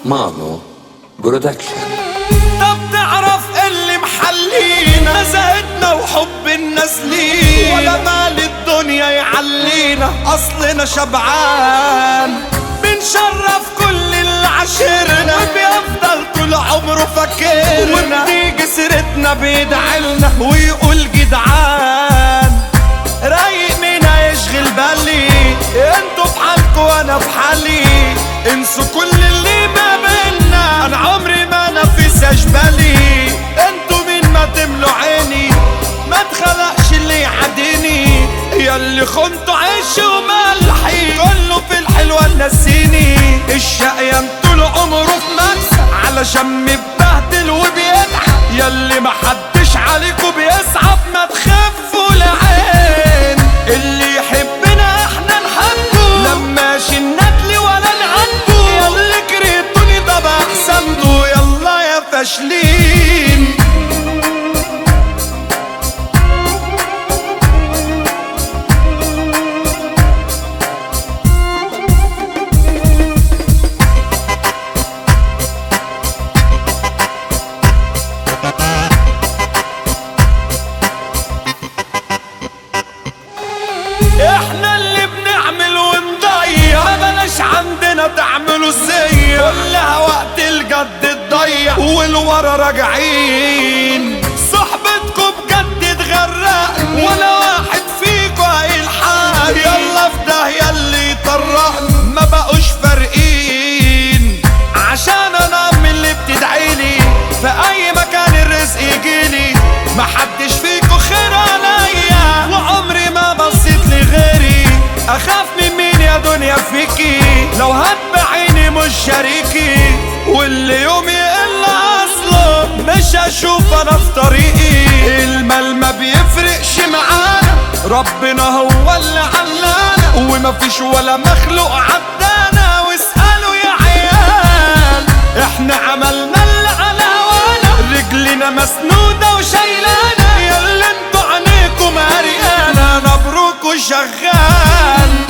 مانو برودكشن طب تعرف اللي محلينا زهدنا وحب الناس لينا ولا مال الدنيا يعلينا اصلنا شبعان بنشرف كل اللي عاشرنا بيفضل طول عمره فاكرنا وبتيجي سيرتنا بيدعلنا ويقول جدعان رايق مينا يشغل بالي انتوا في حالكوا وانا في حالي انسوا كل اللي ما بينا انا عمري ما نفس بالي انتوا مين ما تملوا عيني ما اتخلقش اللي يعاديني ياللي خنتوا عيش وملحي كله في الحلوة نسيني الشقيان طول عمره في مكسب علشان متبهدل وبيتعب ياللي ما حدش عليكوا بيصعب ما تخافوا العين اللي يحبنا احنا نحبه لماش الندل ولا نعدو ياللي كرهتوني طب احسنتوا يلا يا فاشلين احنا اللي بنعمل ونضيع ما بلاش عندنا تعملوا زي كلها وقت الجد تضيع والورا راجعين صحبتكم بجد تغرق ولا واحد فيكوا هيلحق يلا في داهية اللي يطرقنا ما بقوش فارقين عشان انا من اللي بتدعيلي في اي مكان الرزق يجيلي محدش فيكوا خير عليا وعمري ما بصيت لغيري اخاف من مين يا دنيا فيكي لو هتبعيني مش شريكي واللي يوم يقل اصله مش هشوف انا في طريقي المال ما بيفرقش معانا ربنا هو اللي علانا ومفيش ولا مخلوق عدانا واسألوا يا عيال احنا عملنا اللي على هوانا رجلنا مسنودة وشايلانا ياللي انتوا عينيكم عريانة مبروك وشغال